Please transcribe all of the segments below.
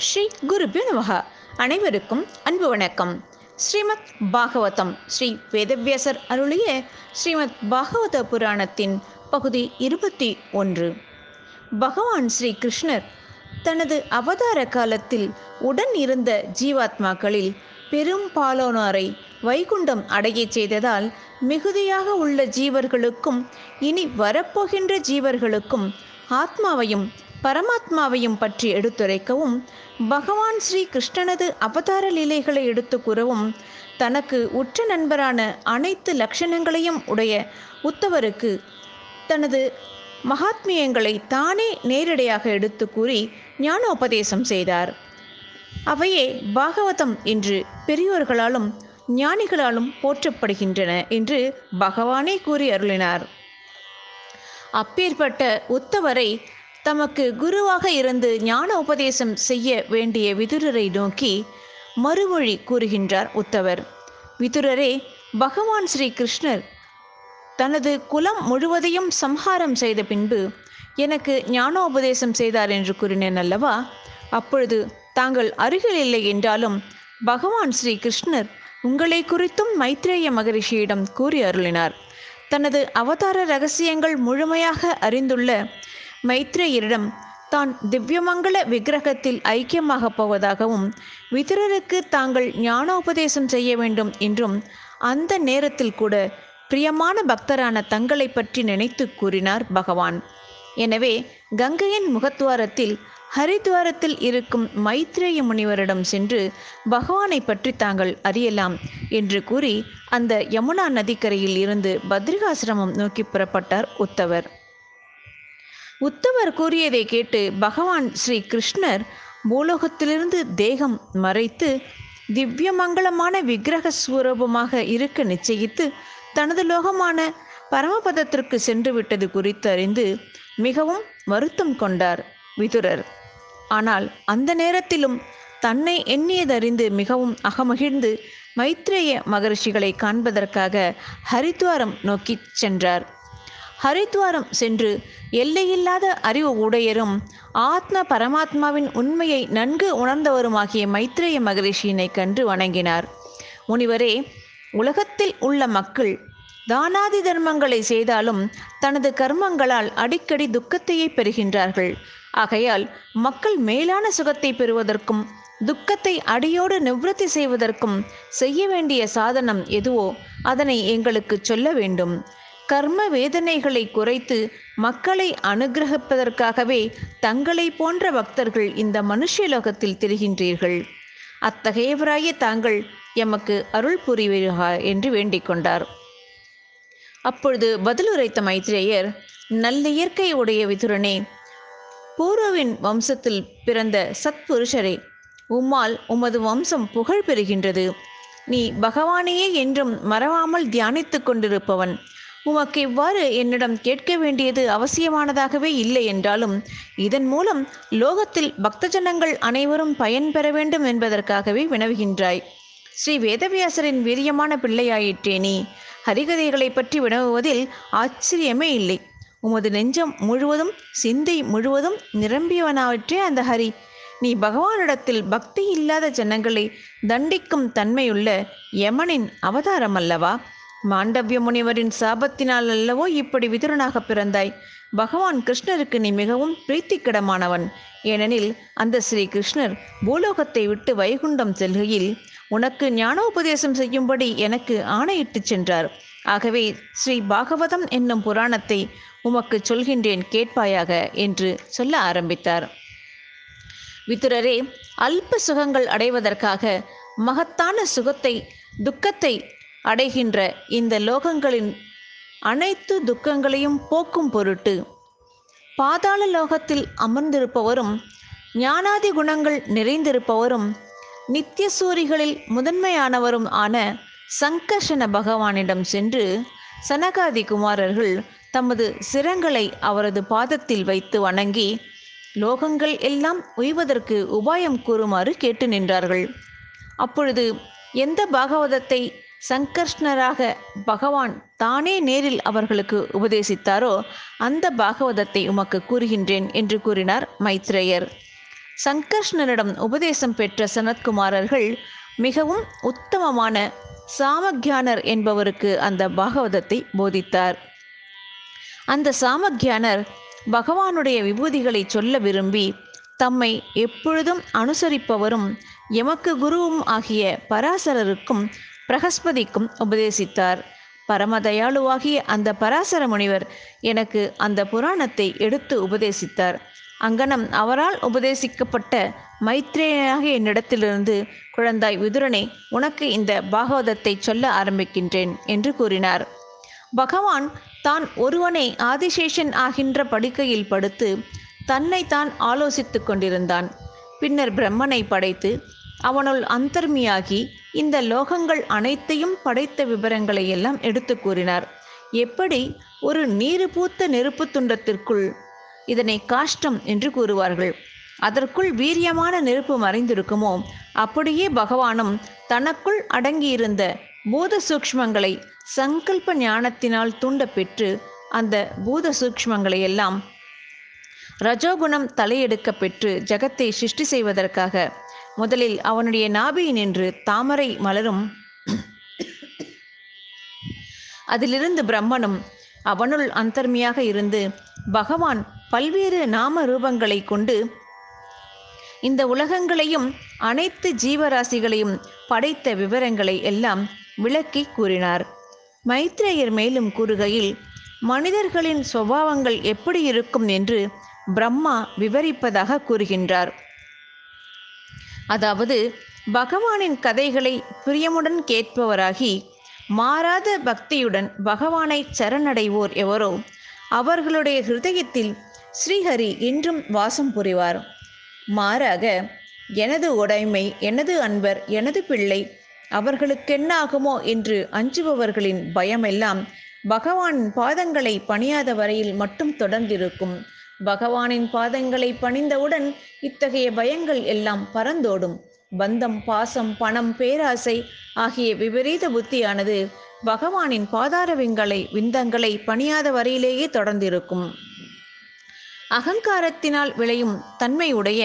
ஸ்ரீ குருபியோ நமகா அனைவருக்கும் அன்பு வணக்கம் ஸ்ரீமத் பாகவதம் ஸ்ரீ வேதவியாசர் அருளிய ஸ்ரீமத் பாகவத புராணத்தின் பகுதி இருபத்தி ஒன்று பகவான் ஸ்ரீ கிருஷ்ணர் தனது அவதார காலத்தில் உடன் இருந்த ஜீவாத்மாக்களில் பெரும்பாலானோரை வைகுண்டம் அடையச் செய்ததால் மிகுதியாக உள்ள ஜீவர்களுக்கும் இனி வரப்போகின்ற ஜீவர்களுக்கும் ஆத்மாவையும் பரமாத்மாவையும் பற்றி எடுத்துரைக்கவும் பகவான் ஸ்ரீ கிருஷ்ணனது அவதார லீலைகளை எடுத்து கூறவும் தனக்கு உற்ற நண்பரான அனைத்து லட்சணங்களையும் உடைய உத்தவருக்கு தனது மகாத்மியங்களை தானே நேரடியாக எடுத்து கூறி ஞானோபதேசம் செய்தார் அவையே பாகவதம் என்று பெரியோர்களாலும் ஞானிகளாலும் போற்றப்படுகின்றன என்று பகவானே கூறி அருளினார் அப்பேற்பட்ட உத்தவரை தமக்கு குருவாக இருந்து ஞான உபதேசம் செய்ய வேண்டிய விதுரரை நோக்கி மறுமொழி கூறுகின்றார் உத்தவர் விதுரரே பகவான் ஸ்ரீ கிருஷ்ணர் தனது குலம் முழுவதையும் சம்ஹாரம் செய்த பின்பு எனக்கு ஞானோபதேசம் செய்தார் என்று கூறினேன் அல்லவா அப்பொழுது தாங்கள் அருகில் இல்லை என்றாலும் பகவான் ஸ்ரீ கிருஷ்ணர் உங்களை குறித்தும் மைத்ரேய மகரிஷியிடம் கூறி அருளினார் தனது அவதார ரகசியங்கள் முழுமையாக அறிந்துள்ள மைத்ரேயரிடம் தான் திவ்யமங்கள விக்கிரகத்தில் ஐக்கியமாக போவதாகவும் விதுரருக்கு தாங்கள் ஞானோபதேசம் செய்ய வேண்டும் என்றும் அந்த நேரத்தில் கூட பிரியமான பக்தரான தங்களை பற்றி நினைத்து கூறினார் பகவான் எனவே கங்கையின் முகத்துவாரத்தில் ஹரித்வாரத்தில் இருக்கும் மைத்ரேய முனிவரிடம் சென்று பகவானை பற்றி தாங்கள் அறியலாம் என்று கூறி அந்த யமுனா நதிக்கரையில் இருந்து பத்ரிகாசிரமம் நோக்கி புறப்பட்டார் உத்தவர் உத்தவர் கூறியதை கேட்டு பகவான் ஸ்ரீ கிருஷ்ணர் பூலோகத்திலிருந்து தேகம் மறைத்து திவ்யமங்களமான விக்கிரக ஸ்வரூபமாக இருக்க நிச்சயித்து தனது லோகமான பரமபதத்திற்கு சென்று விட்டது குறித்து அறிந்து மிகவும் வருத்தம் கொண்டார் விதுரர் ஆனால் அந்த நேரத்திலும் தன்னை எண்ணியதறிந்து மிகவும் அகமகிழ்ந்து மைத்ரேய மகரிஷிகளை காண்பதற்காக ஹரித்வாரம் நோக்கி சென்றார் ஹரித்வாரம் சென்று எல்லையில்லாத அறிவு உடையரும் ஆத்ம பரமாத்மாவின் உண்மையை நன்கு உணர்ந்தவருமாகிய மைத்ரேய மகரிஷியினை கண்டு வணங்கினார் முனிவரே உலகத்தில் உள்ள மக்கள் தானாதி தர்மங்களை செய்தாலும் தனது கர்மங்களால் அடிக்கடி துக்கத்தையே பெறுகின்றார்கள் ஆகையால் மக்கள் மேலான சுகத்தை பெறுவதற்கும் துக்கத்தை அடியோடு நிவர்த்தி செய்வதற்கும் செய்ய வேண்டிய சாதனம் எதுவோ அதனை எங்களுக்கு சொல்ல வேண்டும் கர்ம வேதனைகளை குறைத்து மக்களை அனுகிரகிப்பதற்காகவே தங்களை போன்ற பக்தர்கள் இந்த மனுஷலோகத்தில் திரிகின்றீர்கள் அத்தகையவராய தாங்கள் எமக்கு அருள் புரிவீர்களா என்று வேண்டிக் கொண்டார் அப்பொழுது பதிலுரைத்த மைத்ரேயர் நல்ல இயற்கை உடைய விதுரனே பூர்வவின் வம்சத்தில் பிறந்த சத்புருஷரே உம்மால் உமது வம்சம் புகழ் பெறுகின்றது நீ பகவானையே என்றும் மறவாமல் தியானித்து கொண்டிருப்பவன் உமக்கு இவ்வாறு என்னிடம் கேட்க வேண்டியது அவசியமானதாகவே இல்லை என்றாலும் இதன் மூலம் லோகத்தில் பக்தஜனங்கள் அனைவரும் பயன் பெற வேண்டும் என்பதற்காகவே வினவுகின்றாய் ஸ்ரீ வேதவியாசரின் வீரியமான பிள்ளையாயிற்றே நீ ஹரிகதைகளை பற்றி வினவுவதில் ஆச்சரியமே இல்லை உமது நெஞ்சம் முழுவதும் சிந்தை முழுவதும் நிரம்பியவனாவற்றே அந்த ஹரி நீ பகவானிடத்தில் பக்தி இல்லாத ஜனங்களை தண்டிக்கும் தன்மையுள்ள யமனின் அவதாரம் அல்லவா மாண்டவிய முனிவரின் சாபத்தினால் அல்லவோ இப்படி விதுரனாக பிறந்தாய் பகவான் கிருஷ்ணருக்கு நீ மிகவும் பிரீத்திக்கிடமானவன் ஏனெனில் அந்த ஸ்ரீ கிருஷ்ணர் பூலோகத்தை விட்டு வைகுண்டம் செல்கையில் உனக்கு ஞானோபதேசம் செய்யும்படி எனக்கு ஆணையிட்டு சென்றார் ஆகவே ஸ்ரீ பாகவதம் என்னும் புராணத்தை உமக்கு சொல்கின்றேன் கேட்பாயாக என்று சொல்ல ஆரம்பித்தார் விதுரரே அல்ப சுகங்கள் அடைவதற்காக மகத்தான சுகத்தை துக்கத்தை அடைகின்ற இந்த லோகங்களின் அனைத்து துக்கங்களையும் போக்கும் பொருட்டு பாதாள லோகத்தில் அமர்ந்திருப்பவரும் ஞானாதி குணங்கள் நிறைந்திருப்பவரும் நித்தியசூரிகளில் முதன்மையானவரும் ஆன சங்கர்ஷண பகவானிடம் சென்று சனகாதி குமாரர்கள் தமது சிரங்களை அவரது பாதத்தில் வைத்து வணங்கி லோகங்கள் எல்லாம் உய்வதற்கு உபாயம் கூறுமாறு கேட்டு நின்றார்கள் அப்பொழுது எந்த பாகவதத்தை சங்கர்ஷ்ணராக பகவான் தானே நேரில் அவர்களுக்கு உபதேசித்தாரோ அந்த பாகவதத்தை உமக்கு கூறுகின்றேன் என்று கூறினார் மைத்ரேயர் சங்கர்ஷ்ணனிடம் உபதேசம் பெற்ற சனத்குமாரர்கள் மிகவும் உத்தமமான சாமக்யானர் என்பவருக்கு அந்த பாகவதத்தை போதித்தார் அந்த சாமக்யானர் பகவானுடைய விபூதிகளை சொல்ல விரும்பி தம்மை எப்பொழுதும் அனுசரிப்பவரும் எமக்கு குருவும் ஆகிய பராசரருக்கும் பிரகஸ்பதிக்கும் உபதேசித்தார் பரமதயாளுவாகிய அந்த பராசர முனிவர் எனக்கு அந்த புராணத்தை எடுத்து உபதேசித்தார் அங்கனம் அவரால் உபதேசிக்கப்பட்ட மைத்ரேயனாகிய என்னிடத்திலிருந்து குழந்தாய் விதுரனே உனக்கு இந்த பாகவதத்தை சொல்ல ஆரம்பிக்கின்றேன் என்று கூறினார் பகவான் தான் ஒருவனே ஆதிசேஷன் ஆகின்ற படுக்கையில் படுத்து தன்னை தான் ஆலோசித்துக் கொண்டிருந்தான் பின்னர் பிரம்மனை படைத்து அவனுள் அந்தர்மியாகி இந்த லோகங்கள் அனைத்தையும் படைத்த விவரங்களை எல்லாம் எடுத்து கூறினார் எப்படி ஒரு நீரு பூத்த நெருப்பு துண்டத்திற்குள் இதனை காஷ்டம் என்று கூறுவார்கள் அதற்குள் வீரியமான நெருப்பு மறைந்திருக்குமோ அப்படியே பகவானும் தனக்குள் அடங்கியிருந்த பூத சூக்ஷ்மங்களை சங்கல்ப ஞானத்தினால் தூண்டப்பெற்று அந்த பூத சூக்ஷ்மங்களை எல்லாம் ரஜோகுணம் தலையெடுக்க பெற்று ஜகத்தை சிருஷ்டி செய்வதற்காக முதலில் அவனுடைய நாபியை நின்று தாமரை மலரும் அதிலிருந்து பிரம்மனும் அவனுள் அந்தர்மியாக இருந்து பகவான் பல்வேறு நாம ரூபங்களை கொண்டு இந்த உலகங்களையும் அனைத்து ஜீவராசிகளையும் படைத்த விவரங்களை எல்லாம் விளக்கி கூறினார் மைத்ரேயர் மேலும் கூறுகையில் மனிதர்களின் சுபாவங்கள் எப்படி இருக்கும் என்று பிரம்மா விவரிப்பதாக கூறுகின்றார் அதாவது பகவானின் கதைகளை பிரியமுடன் கேட்பவராகி மாறாத பக்தியுடன் பகவானை சரணடைவோர் எவரோ அவர்களுடைய ஹிருதயத்தில் ஸ்ரீஹரி என்றும் வாசம் புரிவார் மாறாக எனது உடைமை எனது அன்பர் எனது பிள்ளை அவர்களுக்கென்னாகுமோ என்று அஞ்சுபவர்களின் பயமெல்லாம் பகவானின் பாதங்களை பணியாத வரையில் மட்டும் தொடர்ந்திருக்கும் பகவானின் பாதங்களை பணிந்தவுடன் இத்தகைய பயங்கள் எல்லாம் பறந்தோடும் பந்தம் பாசம் பணம் பேராசை ஆகிய விபரீத புத்தியானது பகவானின் பாதார விங்களை விந்தங்களை பணியாத வரையிலேயே தொடர்ந்திருக்கும் அகங்காரத்தினால் விளையும் தன்மையுடைய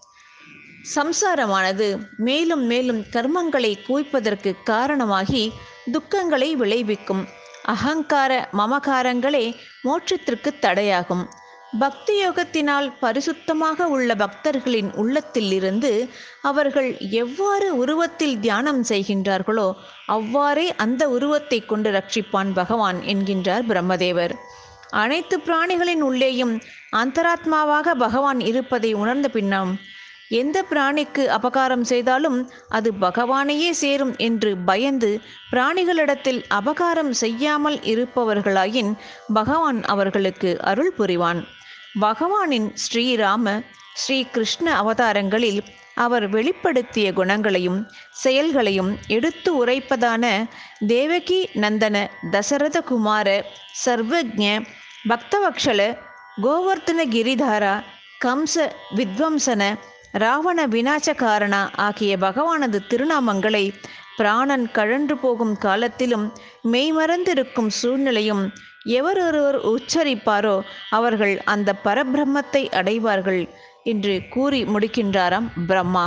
சம்சாரமானது மேலும் மேலும் கர்மங்களை குவிப்பதற்கு காரணமாகி துக்கங்களை விளைவிக்கும் அகங்கார மமகாரங்களே மோட்சத்திற்கு தடையாகும் பக்தி யோகத்தினால் பரிசுத்தமாக உள்ள பக்தர்களின் உள்ளத்தில் இருந்து அவர்கள் எவ்வாறு உருவத்தில் தியானம் செய்கின்றார்களோ அவ்வாறே அந்த உருவத்தை கொண்டு ரட்சிப்பான் பகவான் என்கின்றார் பிரம்மதேவர் அனைத்து பிராணிகளின் உள்ளேயும் அந்தராத்மாவாக பகவான் இருப்பதை உணர்ந்த பின்னம் எந்த பிராணிக்கு அபகாரம் செய்தாலும் அது பகவானையே சேரும் என்று பயந்து பிராணிகளிடத்தில் அபகாரம் செய்யாமல் இருப்பவர்களாயின் பகவான் அவர்களுக்கு அருள் புரிவான் பகவானின் ஸ்ரீராம ஸ்ரீ கிருஷ்ண அவதாரங்களில் அவர் வெளிப்படுத்திய குணங்களையும் செயல்களையும் எடுத்து உரைப்பதான தேவகி நந்தன தசரத குமார சர்வஜ பக்தவக்ஷல கோவர்த்தன கிரிதாரா கம்ச வித்வம்சன ராவண விநாசகாரண ஆகிய பகவானது திருநாமங்களை பிராணன் கழன்று போகும் காலத்திலும் மெய்மறந்திருக்கும் சூழ்நிலையும் எவரொருவர் உச்சரிப்பாரோ அவர்கள் அந்த பரபிரம்மத்தை அடைவார்கள் என்று கூறி முடிக்கின்றாராம் பிரம்மா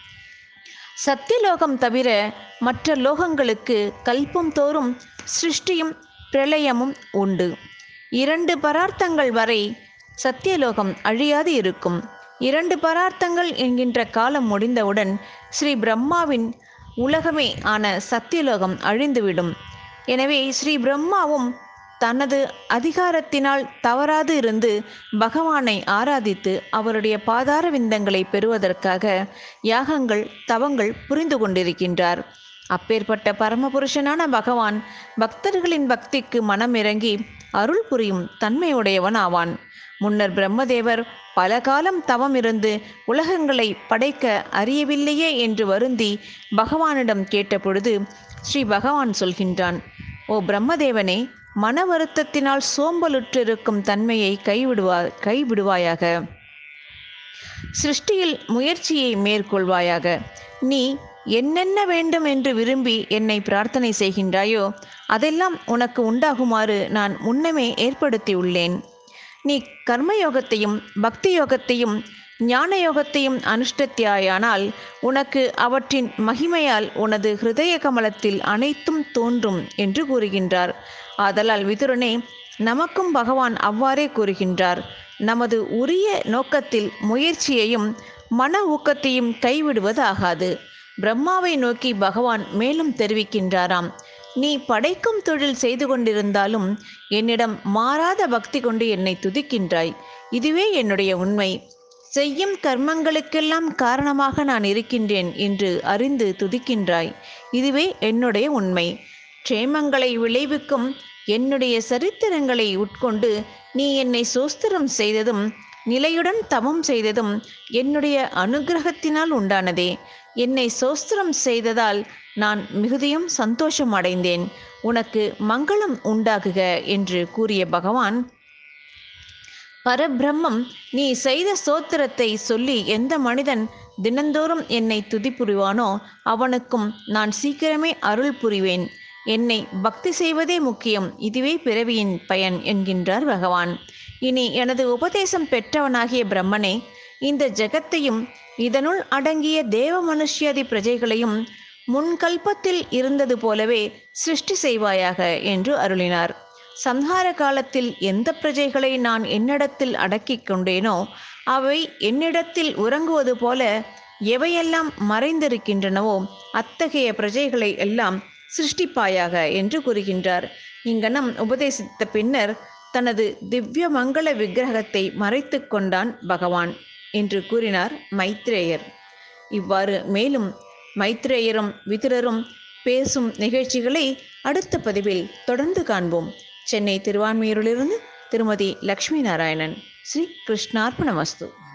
சத்தியலோகம் தவிர மற்ற லோகங்களுக்கு கல்பம் தோறும் சிருஷ்டியும் பிரளயமும் உண்டு இரண்டு பரார்த்தங்கள் வரை சத்தியலோகம் அழியாது இருக்கும் இரண்டு பரார்த்தங்கள் என்கின்ற காலம் முடிந்தவுடன் ஸ்ரீ பிரம்மாவின் உலகமே ஆன சத்தியலோகம் அழிந்துவிடும் எனவே ஸ்ரீ பிரம்மாவும் தனது அதிகாரத்தினால் தவறாது இருந்து பகவானை ஆராதித்து அவருடைய பாதார விந்தங்களை பெறுவதற்காக யாகங்கள் தவங்கள் புரிந்து கொண்டிருக்கின்றார் அப்பேற்பட்ட பரமபுருஷனான பகவான் பக்தர்களின் பக்திக்கு மனம் இறங்கி அருள் புரியும் தன்மையுடையவன் ஆவான் முன்னர் பிரம்மதேவர் பல காலம் தவம் இருந்து உலகங்களை படைக்க அறியவில்லையே என்று வருந்தி பகவானிடம் கேட்டபொழுது ஸ்ரீ பகவான் சொல்கின்றான் ஓ பிரம்மதேவனே மன வருத்தத்தினால் சோம்பலுற்றிருக்கும் தன்மையை கைவிடுவா கைவிடுவாயாக சிருஷ்டியில் முயற்சியை மேற்கொள்வாயாக நீ என்னென்ன வேண்டும் என்று விரும்பி என்னை பிரார்த்தனை செய்கின்றாயோ அதெல்லாம் உனக்கு உண்டாகுமாறு நான் முன்னமே ஏற்படுத்தியுள்ளேன் நீ கர்மயோகத்தையும் பக்தி யோகத்தையும் ஞான யோகத்தையும் அனுஷ்டத்தியாயானால் உனக்கு அவற்றின் மகிமையால் உனது ஹிருதய கமலத்தில் அனைத்தும் தோன்றும் என்று கூறுகின்றார் ஆதலால் விதுரனே நமக்கும் பகவான் அவ்வாறே கூறுகின்றார் நமது உரிய நோக்கத்தில் முயற்சியையும் மன ஊக்கத்தையும் கைவிடுவதாகாது பிரம்மாவை நோக்கி பகவான் மேலும் தெரிவிக்கின்றாராம் நீ படைக்கும் தொழில் செய்து கொண்டிருந்தாலும் என்னிடம் மாறாத பக்தி கொண்டு என்னை துதிக்கின்றாய் இதுவே என்னுடைய உண்மை செய்யும் கர்மங்களுக்கெல்லாம் காரணமாக நான் இருக்கின்றேன் என்று அறிந்து துதிக்கின்றாய் இதுவே என்னுடைய உண்மை க்ஷேமங்களை விளைவிக்கும் என்னுடைய சரித்திரங்களை உட்கொண்டு நீ என்னை சோஸ்திரம் செய்ததும் நிலையுடன் தவம் செய்ததும் என்னுடைய அனுகிரகத்தினால் உண்டானதே என்னை சோஸ்திரம் செய்ததால் நான் மிகுதியும் சந்தோஷம் அடைந்தேன் உனக்கு மங்களம் உண்டாகுக என்று கூறிய பகவான் பரபிரம்மம் நீ செய்த சோத்திரத்தை சொல்லி எந்த மனிதன் தினந்தோறும் என்னை துதி புரிவானோ அவனுக்கும் நான் சீக்கிரமே அருள் புரிவேன் என்னை பக்தி செய்வதே முக்கியம் இதுவே பிறவியின் பயன் என்கின்றார் பகவான் இனி எனது உபதேசம் பெற்றவனாகிய பிரம்மனே இந்த ஜெகத்தையும் இதனுள் அடங்கிய தேவ மனுஷ்யாதி பிரஜைகளையும் முன்கல்பத்தில் இருந்தது போலவே சிருஷ்டி செய்வாயாக என்று அருளினார் சம்ஹார காலத்தில் எந்த பிரஜைகளை நான் என்னிடத்தில் அடக்கிக் கொண்டேனோ அவை என்னிடத்தில் உறங்குவது போல எவையெல்லாம் மறைந்திருக்கின்றனவோ அத்தகைய பிரஜைகளை எல்லாம் சிருஷ்டிப்பாயாக என்று கூறுகின்றார் இங்கனம் உபதேசித்த பின்னர் தனது திவ்ய மங்கள விக்கிரகத்தை மறைத்து கொண்டான் பகவான் என்று கூறினார் மைத்ரேயர் இவ்வாறு மேலும் மைத்ரேயரும் விதுரரும் பேசும் நிகழ்ச்சிகளை அடுத்த பதிவில் தொடர்ந்து காண்போம் சென்னை திருவான்மையூரிலிருந்து திருமதி லக்ஷ்மி நாராயணன் ஸ்ரீ கிருஷ்ணார்ப்பணமஸ்து